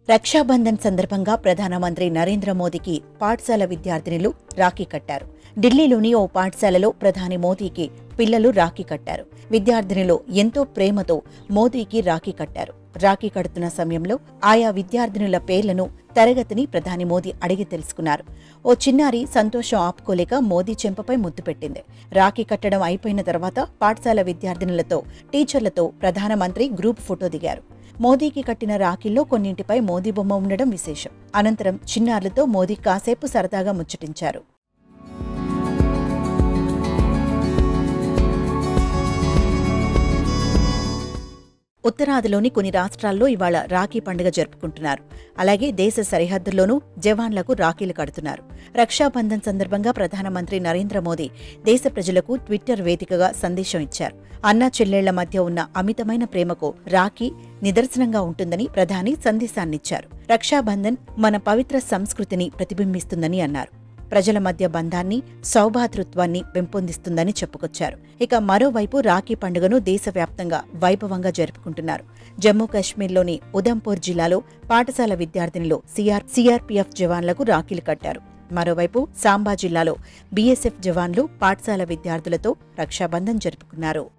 రక్షాబంధన్ సందర్భంగా ప్రధానమంత్రి నరేంద్ర మోదీకి పాఠశాల విద్యార్థినులు రాఖీ కట్టారు ఢిల్లీలోని ఓ పాఠశాలలో ప్రధాని మోదీకి పిల్లలు రాఖీ కట్టారు విద్యార్థినులు ఎంతో ప్రేమతో మోదీకి రాఖీ కట్టారు రాఖీ కడుతున్న సమయంలో ఆయా విద్యార్థినుల పేర్లను తరగతిని ప్రధాని మోదీ అడిగి తెలుసుకున్నారు ఓ చిన్నారి సంతోషం ఆపుకోలేక మోదీ చెంపపై ముద్దు పెట్టింది రాఖీ కట్టడం అయిపోయిన తర్వాత పాఠశాల విద్యార్థినులతో టీచర్లతో ప్రధానమంత్రి గ్రూప్ ఫోటో దిగారు మోదీకి కట్టిన రాఖీల్లో కొన్నింటిపై మోదీ బొమ్మ ఉండడం విశేషం అనంతరం చిన్నారులతో మోదీ కాసేపు సరదాగా ముచ్చటించారు ఉత్తరాదిలోని కొన్ని రాష్ట్రాల్లో ఇవాళ రాఖీ పండుగ జరుపుకుంటున్నారు అలాగే దేశ సరిహద్దుల్లోనూ జవాన్లకు రాఖీలు కడుతున్నారు రక్షాబంధన్ సందర్భంగా ప్రధానమంత్రి నరేంద్ర మోదీ దేశ ప్రజలకు ట్విట్టర్ వేదికగా సందేశం ఇచ్చారు అన్నా చెల్లెళ్ల మధ్య ఉన్న అమితమైన ప్రేమకు రాఖీ నిదర్శనంగా ఉంటుందని ప్రధాని సందేశాన్నిచ్చారు రక్షాబంధన్ మన పవిత్ర సంస్కృతిని ప్రతిబింబిస్తుందని అన్నారు ప్రజల మధ్య బంధాన్ని సౌభాతృత్వాన్ని పెంపొందిస్తుందని చెప్పుకొచ్చారు ఇక మరోవైపు రాఖీ పండుగను దేశవ్యాప్తంగా వైభవంగా జరుపుకుంటున్నారు జమ్మూ కాశ్మీర్లోని ఉదంపూర్ జిల్లాలో పాఠశాల విద్యార్థినులు సిఆర్ సిఆర్పీఎఫ్ జవాన్లకు రాఖీలు కట్టారు మరోవైపు సాంబా జిల్లాలో బీఎస్ఎఫ్ జవాన్లు పాఠశాల విద్యార్థులతో రక్షాబంధన్ జరుపుకున్నారు